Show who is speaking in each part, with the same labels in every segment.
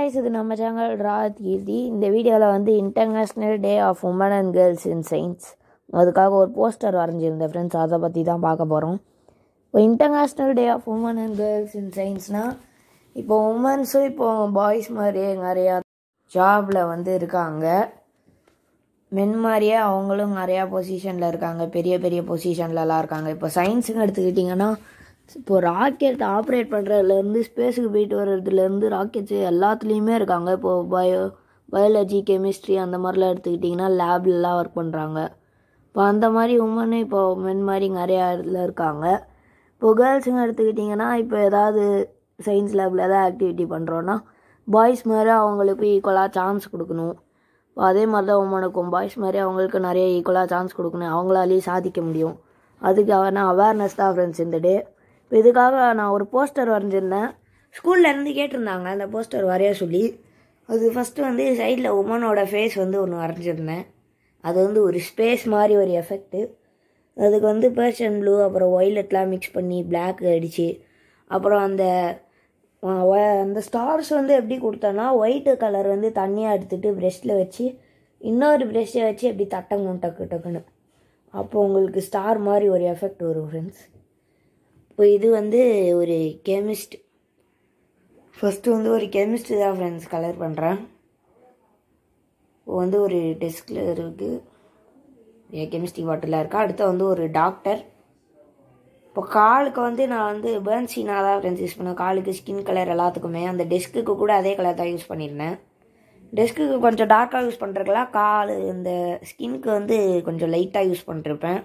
Speaker 1: guys இது நம்ம channel ராத் கீர்த்தி இந்த வீடியோவில் வந்து international day of women and girls in science அதுக்காக ஒரு போஸ்டர் வரைஞ்சிருந்தேன் ஃப்ரெண்ட்ஸ் அதை பற்றி தான் பார்க்க போகிறோம் இப்போ international day of women and girls in சயின்ஸ்னால் இப்போ உமன்ஸும் இப்போ பாய்ஸ் மாதிரியே நிறையா ஜாபில் வந்து இருக்காங்க மென் மாதிரியே அவங்களும் நிறையா பொசிஷனில் இருக்காங்க பெரிய பெரிய பொசிஷன்லலாம் இருக்காங்க இப்போ சயின்ஸுன்னு எடுத்துக்கிட்டிங்கன்னா இப்போ ராக்கெட் ஆப்ரேட் பண்ணுறதுலேருந்து ஸ்பேஸுக்கு போயிட்டு வர்றதுலேருந்து ராக்கெட்ஸு எல்லாத்துலேயுமே இருக்காங்க இப்போது பயோ பயாலஜி கெமிஸ்ட்ரி அந்த மாதிரிலாம் எடுத்துக்கிட்டிங்கன்னா லேப்லலாம் ஒர்க் பண்ணுறாங்க இப்போ அந்த மாதிரி உமனு இப்போ மென் மாதிரி நிறையா இதில் இருக்காங்க இப்போ கேர்ள்ஸுங்க எடுத்துக்கிட்டிங்கன்னா இப்போ ஏதாவது சயின்ஸ் லேபில் ஏதாவது ஆக்டிவிட்டி பண்ணுறோன்னா பாய்ஸ் மாதிரி அவங்களுக்கு ஈக்குவலாக சான்ஸ் கொடுக்கணும் இப்போ அதே மாதிரி தான் உமனுக்கும் பாய்ஸ் மாதிரி அவங்களுக்கு நிறைய ஈக்குவலாக சான்ஸ் கொடுக்கணும் அவங்களாலேயும் சாதிக்க முடியும் அதுக்காக நான் அவேர்னஸ் தான் ஃப்ரெண்ட்ஸ் இந்த டே இப்போ இதுக்காக நான் ஒரு போஸ்டர் வரைஞ்சிருந்தேன் ஸ்கூல்ல இருந்து கேட்டிருந்தாங்க அந்த போஸ்டர் வரைய சொல்லி அது ஃபஸ்ட்டு வந்து சைடில் உமனோட ஃபேஸ் வந்து ஒன்று வரைஞ்சிருந்தேன் அது வந்து ஒரு ஸ்பேஸ் மாதிரி ஒரு எஃபெக்ட்டு அதுக்கு வந்து பேர்ஷன் ப்ளூ அப்புறம் ஒய்லெட்லாம் மிக்ஸ் பண்ணி பிளாக் அடித்து அப்புறம் அந்த அஹ், ஒ- அந்த ஸ்டார்ஸ் வந்து எப்படி கொடுத்தோன்னா ஒயிட்டு கலர் வந்து தண்ணியாக எடுத்துகிட்டு ப்ரெஷ்ஷில் வச்சு இன்னொரு ப்ரெஷ்ஷை வச்சு எப்படி தட்டணும் டக்கு டக்குன்னு அப்போ உங்களுக்கு ஸ்டார் மாதிரி ஒரு எஃபெக்ட் வரும் ஃப்ரெண்ட்ஸ் இப்போ இது வந்து ஒரு கெமிஸ்ட் ஃபஸ்ட்டு வந்து ஒரு கெமிஸ்ட் தான் ஃப்ரெண்ட்ஸ் கலர் பண்ணுறேன் இப்போ வந்து ஒரு டெஸ்கில் இருக்குது கெமிஸ்ட்ரி பாட்டிலாக இருக்கா அடுத்து வந்து ஒரு டாக்டர் இப்போ காலுக்கு வந்து நான் வந்து பேர்ன்சீனா தான் ஃப்ரெண்ட்ஸ் யூஸ் பண்ணேன் காலுக்கு ஸ்கின் கலர் எல்லாத்துக்குமே அந்த டெஸ்க்குக்கு கூட அதே கலர் தான் யூஸ் பண்ணியிருந்தேன் டெஸ்க்குக்கு கொஞ்சம் டார்க்காக யூஸ் பண்ணுறதுக்கெல்லாம் கால் இந்த ஸ்கின்க்கு வந்து கொஞ்சம் லைட்டாக யூஸ் பண்ணிருப்பேன்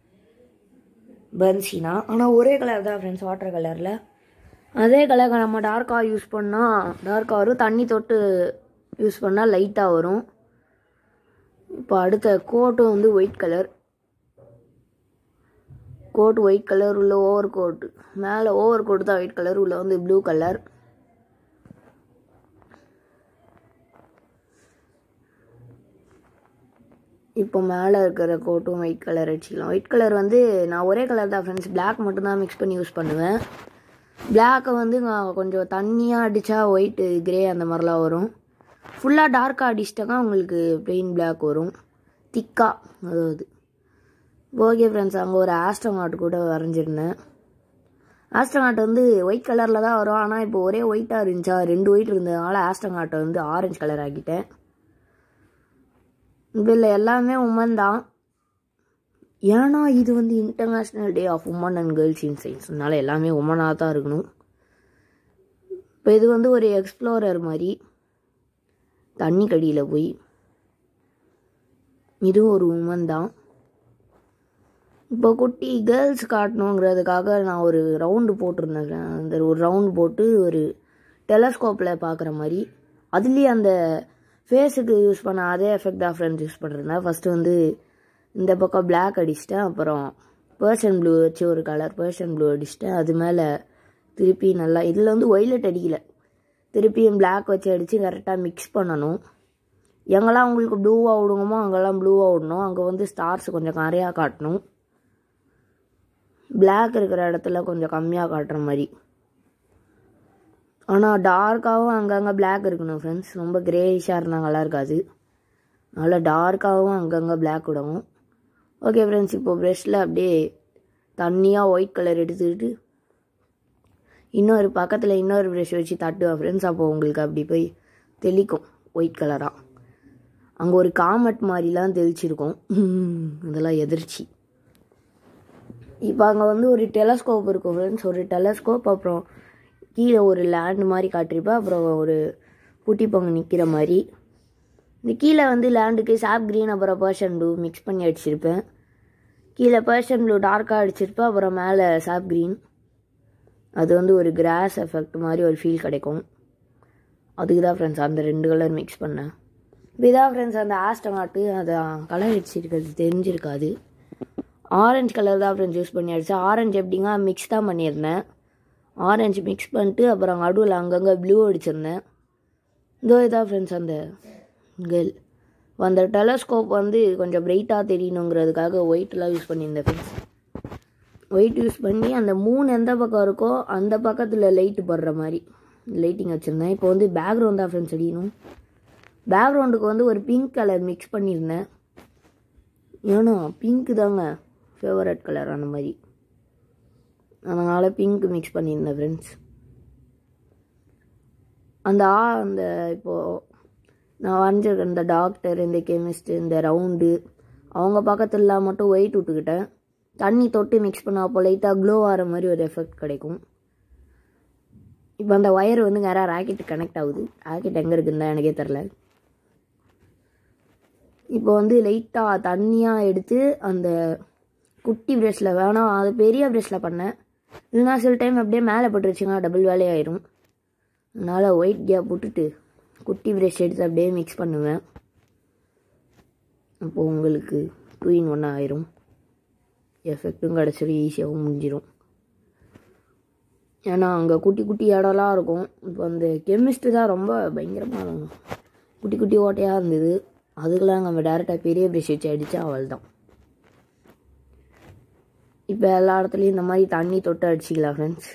Speaker 1: பன்சினா ஆனால் ஒரே கலர் தான் ஃப்ரெண்ட்ஸ் வாட்டர் கலரில் அதே கலர் நம்ம டார்க்காக யூஸ் பண்ணால் டார்க்காக வரும் தண்ணி தொட்டு யூஸ் பண்ணால் லைட்டாக வரும் இப்போ அடுத்த கோட்டும் வந்து white colour coat white colour உள்ள ஓவர் கோட் மேலே ஓவர் கோட் தான் ஒயிட் கலர் உள்ள வந்து ப்ளூ கலர் இப்போ மேலே இருக்கிற கோட்டும் ஒயிட் கலர் அடிச்சிக்கலாம் ஒயிட் கலர் வந்து நான் ஒரே கலர் தான் ஃப்ரெண்ட்ஸ் Black மட்டும்தான் மிக்ஸ் பண்ணி யூஸ் பண்ணுவேன் பிளாக்கை வந்து நான் கொஞ்சம் தண்ணியாக அடித்தா ஒயிட்டு கிரே அந்த மாதிரிலாம் வரும் ஃபுல்லாக டார்க்காக அடிச்சிட்டாக்கா உங்களுக்கு பிளெயின் Black வரும் திக்காக அதாவது ஓகே ஃப்ரெண்ட்ஸ் அங்கே ஒரு ஆஸ்ட்ரோநாட் கூட வரைஞ்சிருந்தேன் ஆஸ்ட்ரோநாட் வந்து ஒயிட் கலரில் தான் வரும் ஆனால் இப்போ ஒரே ஒயிட்டாக இருந்துச்சா ரெண்டு ஒயிட் இருந்ததுனால ஆஸ்ட்ரோநாட்டை வந்து ஆரஞ்சு கலர் ஆக்கிட்டேன் இதில் எல்லாமே உமன் தான் ஏன்னா இது வந்து international day of women and girls in சயின்ஸ்னால எல்லாமே உமனாக தான் இருக்கணும் இப்போ இது வந்து ஒரு எக்ஸ்ப்ளோரர் மாதிரி தண்ணி கடியில் போய் இதுவும் ஒரு உமன் தான் இப்போ குட்டி கேர்ள்ஸ் காட்டணுங்கிறதுக்காக நான் ஒரு ரவுண்டு போட்டிருந்தேன் அந்த ஒரு ரவுண்டு போட்டு ஒரு டெலஸ்கோப்பில் பார்க்குற மாதிரி அதுலேயே அந்த ஃபேஸுக்கு யூஸ் பண்ண அதே எஃபெக்ட் தான் ஃப்ரெண்ட்ஸ் யூஸ் பண்ணுறேன் ஃபஸ்ட்டு வந்து இந்த பக்கம் Black அடிச்சிட்டேன் அப்புறம் பர்ஷன் ப்ளூ வச்சு ஒரு கலர் பர்ஷன் ப்ளூ அடிச்சிட்டேன் அது மேலே திருப்பி நல்லா இதில் வந்து ஒய்லெட் அடிக்கல திருப்பியும் Black வச்சு அடித்து கரெக்டாக மிக்ஸ் பண்ணணும் எங்கெல்லாம் உங்களுக்கு ப்ளூவாக விடுங்கமோ அங்கெல்லாம் ப்ளூவாக விடணும் அங்கே வந்து ஸ்டார்ஸ் கொஞ்சம் நிறையா காட்டணும் Black இருக்கிற இடத்துல கொஞ்சம் கம்மியாக காட்டுற மாதிரி ஆனால் டார்க்காகவும் அங்கங்கே Black இருக்கணும் ஃப்ரெண்ட்ஸ் ரொம்ப கிரேஷாக இருந்தால் நல்லா இருக்காது நல்லா டார்க்காகவும் அங்கங்கே Black விடவும் ஓகே ஃப்ரெண்ட்ஸ் இப்போ ப்ரெஷ்ஷில் அப்படியே தண்ணியாக ஒயிட் கலர் எடுத்துக்கிட்டு இன்னொரு பக்கத்தில் இன்னொரு ப்ரெஷ் வச்சு தட்டுவேன் ஃப்ரெண்ட்ஸ் அப்போ உங்களுக்கு அப்படி போய் தெளிக்கும் ஒயிட் கலராக அங்கே ஒரு காமெட் மாதிரிலாம் தெளிச்சிருக்கும் இதெல்லாம் எதிர்ச்சி இப்போ அங்கே வந்து ஒரு டெலஸ்கோப் இருக்கும் ஃப்ரெண்ட்ஸ் ஒரு டெலஸ்கோப் அப்புறம் கீழே ஒரு லேண்ட் மாதிரி காட்டியிருப்பேன் அப்புறம் ஒரு குட்டி பொங்க நிற்கிற மாதிரி இந்த கீழே வந்து லேண்டுக்கு சாப் க்ரீன் அப்புறம் பர்ஷன் ப்ளூ மிக்ஸ் பண்ணி அடிச்சிருப்பேன் கீழே பர்ஷன் ப்ளூ டார்க்காக அடிச்சிருப்பேன் அப்புறம் மேலே சாப் க்ரீன் அது வந்து ஒரு கிராஸ் எஃபெக்ட் மாதிரி ஒரு ஃபீல் கிடைக்கும் அதுக்கு தான் ஃப்ரெண்ட்ஸ் அந்த ரெண்டு கலர் மிக்ஸ் பண்ணேன் இதான் ஃப்ரெண்ட்ஸ் அந்த ஆஸ்டமாட்டு அதை கலர் அடிச்சிருக்கிறது தெரிஞ்சிருக்காது ஆரஞ்சு கலர் தான் ஃப்ரெண்ட்ஸ் யூஸ் பண்ணி அடித்தேன் ஆரஞ்சு எப்படிங்க மிக்ஸ் தான் பண்ணியிருந்தேன் ஆரஞ்சு மிக்ஸ் பண்ணிட்டு அப்புறம் நடுவில் அங்கங்கே ப்ளூ அடிச்சிருந்தேன் இதோ இதான் ஃப்ரெண்ட்ஸ் அந்த கேர்ள் அந்த டெலஸ்கோப் வந்து கொஞ்சம் பிரைட்டாக தெரியணுங்கிறதுக்காக ஒயிட்லாம் யூஸ் பண்ணியிருந்தேன் ஃப்ரெண்ட்ஸ் ஒயிட் யூஸ் பண்ணி அந்த மூணு எந்த பக்கம் இருக்கோ அந்த பக்கத்தில் லைட்டு படுற மாதிரி லைட்டிங் வச்சுருந்தேன் இப்போ வந்து பேக்ரவுண்ட் தான் ஃப்ரெண்ட்ஸ் அடிக்கணும் பேக்ரவுண்டுக்கு வந்து ஒரு பிங்க் கலர் மிக்ஸ் பண்ணியிருந்தேன் ஏன்னா பிங்க்கு தாங்க ஃபேவரட் கலர் அந்த மாதிரி அதனால் பிங்க் மிக்ஸ் பண்ணியிருந்தேன் ஃப்ரெண்ட்ஸ் அந்த ஆ அந்த இப்போது நான் வரைஞ்சிருக்க இந்த டாக்டர் இந்த கெமிஸ்ட் இந்த ரவுண்டு அவங்க பக்கத்துல மட்டும் ஒயிட் விட்டுக்கிட்டேன் தண்ணி தொட்டு மிக்ஸ் பண்ண அப்போ லைட்டாக க்ளோ ஆகிற மாதிரி ஒரு எஃபெக்ட் கிடைக்கும் இப்போ அந்த ஒயர் வந்து நேராக ராக்கெட்டு கனெக்ட் ஆகுது ராக்கெட் எங்கே இருக்குன்னு தான் எனக்கே தெரில இப்போ வந்து லைட்டாக தண்ணியாக எடுத்து அந்த குட்டி ப்ரெஷ்ஷில் வேணாம் அது பெரிய ப்ரெஷ்ஷில் பண்ணேன் இல்லைனா சில டைம் அப்படியே மேலே பட்டுருச்சுன்னா டபுள் வேலையாயிரும் அதனால் ஒயிட் கேப் விட்டுட்டு குட்டி ப்ரெஷ் எடுத்து அப்படியே மிக்ஸ் பண்ணுவேன் அப்போது உங்களுக்கு டூ இன் ஒன் ஆயிரும் எஃபெக்ட்டும் கிடச்சிடும் ஈஸியாகவும் முடிஞ்சிடும் ஏன்னா அங்கே குட்டி குட்டி இடம்லாம் இருக்கும் இப்போ அந்த கெமிஸ்ட்ரி தான் ரொம்ப பயங்கரமாக குட்டி குட்டி ஓட்டையாக இருந்தது அதுக்கெல்லாம் நம்ம டேரெக்டாக பெரிய ப்ரெஷ் வச்சு அடித்தா அவள் தான் இப்போ எல்லா இடத்துலையும் இந்த மாதிரி தண்ணி தொட்டு அடிச்சிக்கலாம் ஃப்ரெண்ட்ஸ்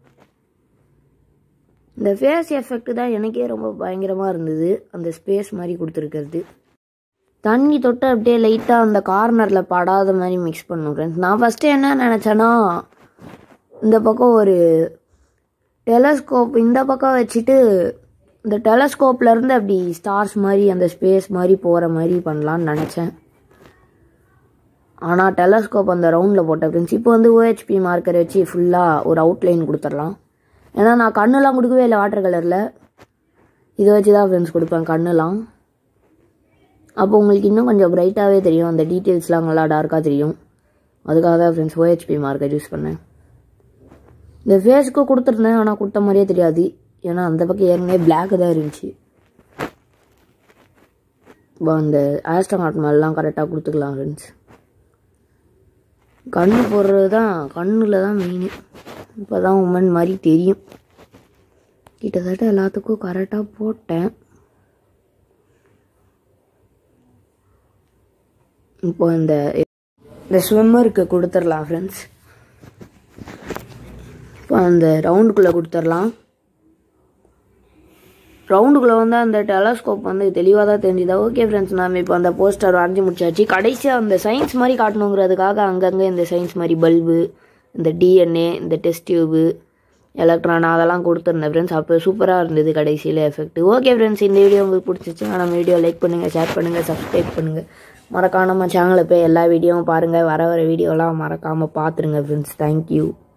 Speaker 1: இந்த ஃபேஸ் எஃபெக்ட் தான் எனக்கே ரொம்ப பயங்கரமாக இருந்தது அந்த ஸ்பேஸ் மாதிரி கொடுத்துருக்கிறது தண்ணி தொட்டு அப்படியே லைட்டாக அந்த கார்னரில் படாத மாதிரி மிக்ஸ் பண்ணும் ஃப்ரெண்ட்ஸ் நான் ஃபஸ்ட்டு என்ன நினச்சேன்னா இந்த பக்கம் ஒரு டெலஸ்கோப் இந்த பக்கம் வச்சுட்டு இந்த டெலஸ்கோப்லேருந்து அப்படி ஸ்டார்ஸ் மாதிரி அந்த ஸ்பேஸ் மாதிரி போகிற மாதிரி பண்ணலான்னு நினச்சேன் ஆனால் டெலஸ்கோப் அந்த ரவுண்டில் போட்ட ஃப்ரெண்ட்ஸ் இப்போ வந்து ஓஹெச்பி மார்க்கர் வச்சு ஃபுல்லாக ஒரு அவுட்லைன் கொடுத்துடலாம் ஏன்னா நான் கண்ணெல்லாம் கொடுக்கவே இல்லை வாட்டர் கலரில் இதை வச்சு தான் ஃப்ரெண்ட்ஸ் கொடுப்பேன் கண்ணெல்லாம் அப்போ உங்களுக்கு இன்னும் கொஞ்சம் பிரைட்டாகவே தெரியும் அந்த டீட்டெயில்ஸ்லாம் நல்லா டார்க்காக தெரியும் அதுக்காக தான் ஃப்ரெண்ட்ஸ் ஓஹெச்பி மார்க்கர் யூஸ் பண்ணேன் இந்த ஃபேஸுக்கு கொடுத்துருந்தேன் ஆனால் கொடுத்த மாதிரியே தெரியாது ஏன்னா அந்த பக்கம் ஏற்கனவே பிளாக் தான் இருந்துச்சு இப்போ அந்த ஆஸ்ட்ரோநாட் மேலாம் கரெக்டாக கொடுத்துக்கலாம் ஃப்ரெண்ட்ஸ் கண்ணு போடுறது தான் கண்ணில் தான் மெயின் இப்போ தான் உமன் மாதிரி தெரியும் கிட்டத்தட்ட எல்லாத்துக்கும் கரெக்டாக போட்டேன் இப்போ இந்த இந்த ஸ்விம்மருக்கு கொடுத்துடலாம் ஃப்ரெண்ட்ஸ் இப்போ அந்த ரவுண்டுக்குள்ளே கொடுத்துடலாம் ரவுண்டுக்குள்ளே வந்து அந்த டெலஸ்கோப் வந்து தெளிவாக தான் தெரிஞ்சுதா ஓகே ஃப்ரெண்ட்ஸ் நாம் இப்போ அந்த போஸ்டர் வரைஞ்சி முடிச்சாச்சு கடைசியாக அந்த சயின்ஸ் மாதிரி காட்டணுங்கிறதுக்காக அங்கங்கே இந்த சயின்ஸ் மாதிரி பல்பு இந்த டிஎன்ஏ இந்த டெஸ்ட் டியூபு எலக்ட்ரான் அதெல்லாம் கொடுத்துருந்தேன் ஃப்ரெண்ட்ஸ் அப்போ சூப்பராக இருந்தது கடைசியில் எஃபெக்ட் ஓகே ஃப்ரெண்ட்ஸ் இந்த வீடியோ உங்களுக்கு பிடிச்சிச்சு நம்ம வீடியோ லைக் பண்ணுங்கள் ஷேர் பண்ணுங்கள் சப்ஸ்கிரைப் பண்ணுங்கள் மறக்காம நம்ம சேனலை போய் எல்லா வீடியோவும் பாருங்கள் வர வர வீடியோலாம் மறக்காமல் பார்த்துருங்க ஃப்ரெண்ட்ஸ் தேங்க்யூ